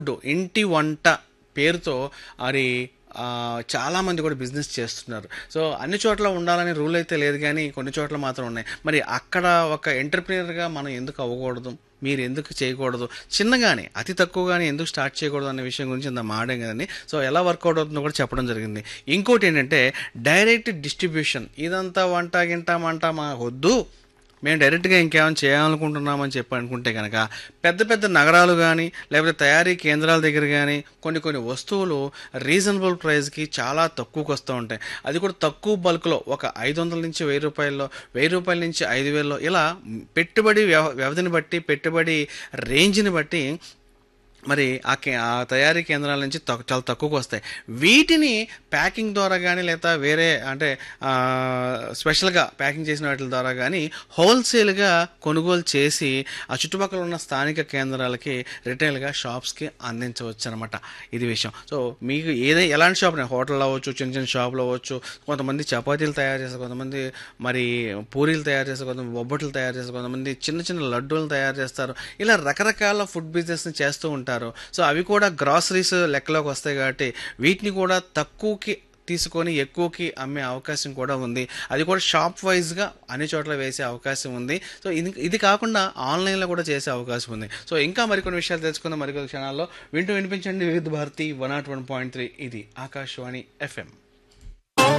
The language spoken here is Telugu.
ఫుడ్ ఇంటి వంట పేరుతో మరి ఆ, చాలా మంది కూడా బిజినెస్ చేస్తున్నారు సో అన్ని చోట్ల ఉండాలనే రూల్ అయితే లేదు కానీ కొన్ని చోట్ల మాత్రం ఉన్నాయి మరి అక్కడ ఒక ఎంటర్ప్రీనర్గా మనం ఎందుకు అవ్వకూడదు మీరు ఎందుకు చేయకూడదు చిన్నగానే అతి తక్కువగానే ఎందుకు స్టార్ట్ చేయకూడదు అనే విషయం గురించి ఇంత మాడే కదండి సో ఎలా వర్కౌట్ అవుతుందో కూడా చెప్పడం జరిగింది ఇంకోటి ఏంటంటే డైరెక్ట్ డిస్ట్రిబ్యూషన్ ఇదంతా వంట గింట మంట మా వద్దు మేము డైరెక్ట్గా ఇంకేమైనా చేయాలనుకుంటున్నామని చెప్పి అనుకుంటే కనుక పెద్ద పెద్ద నగరాలు కానీ లేకపోతే తయారీ కేంద్రాల దగ్గర కానీ కొన్ని కొన్ని వస్తువులు రీజనబుల్ ప్రైస్కి చాలా తక్కువకి వస్తూ ఉంటాయి అది కూడా తక్కువ బల్క్లో ఒక ఐదు వందల నుంచి వెయ్యి రూపాయల్లో వెయ్యి రూపాయల నుంచి ఐదు వేల్లో ఇలా పెట్టుబడి వ్యవ వ్యవధిని బట్టి పెట్టుబడి రేంజ్ని బట్టి మరి ఆ కే ఆ తయారీ కేంద్రాల నుంచి తక్కు- చాలా తక్కువకు వస్తాయి వీటిని ప్యాకింగ్ ద్వారా కానీ లేదా వేరే అంటే ఆ, స్పెషల్గా ప్యాకింగ్ చేసిన వాటి ద్వారా కానీ హోల్సేల్గా కొనుగోలు చేసి ఆ చుట్టుపక్కల ఉన్న స్థానిక కేంద్రాలకి రిటైల్గా షాప్స్కి అందించవచ్చు అనమాట ఇది విషయం సో మీకు ఏదైనా ఎలాంటి షాప్ హోటల్ అవ్వచ్చు చిన్న చిన్న షాపులు అవ్వచ్చు కొంతమంది చపాతీలు తయారు చేస్తారు కొంతమంది మరి పూరీలు తయారు చేస్తారు కొంతమంది బొబ్బట్లు తయారు చేస్తారు కొంతమంది చిన్న చిన్న లడ్డూలు తయారు చేస్తారు ఇలా రకరకాల ఫుడ్ బిజినెస్ని చేస్తూ ఉంటారు సో అవి కూడా గ్రాసరీస్ లెక్కలోకి వస్తాయి కాబట్టి వీటిని కూడా తక్కువకి తీసుకొని ఎక్కువకి అమ్మే అవకాశం కూడా ఉంది అది కూడా షాప్ వైజ్గా అన్ని చోట్ల వేసే అవకాశం ఉంది సో ఇది ఇది కాకుండా ఆన్లైన్లో కూడా చేసే అవకాశం ఉంది సో ఇంకా మరికొన్ని విషయాలు తెలుసుకుందాం మరికొన్ని క్షణాల్లో వింటూ వినిపించండి Vividh Bharati one naught one point three ఇది ఆకాశవాణి ఎఫ్ఎం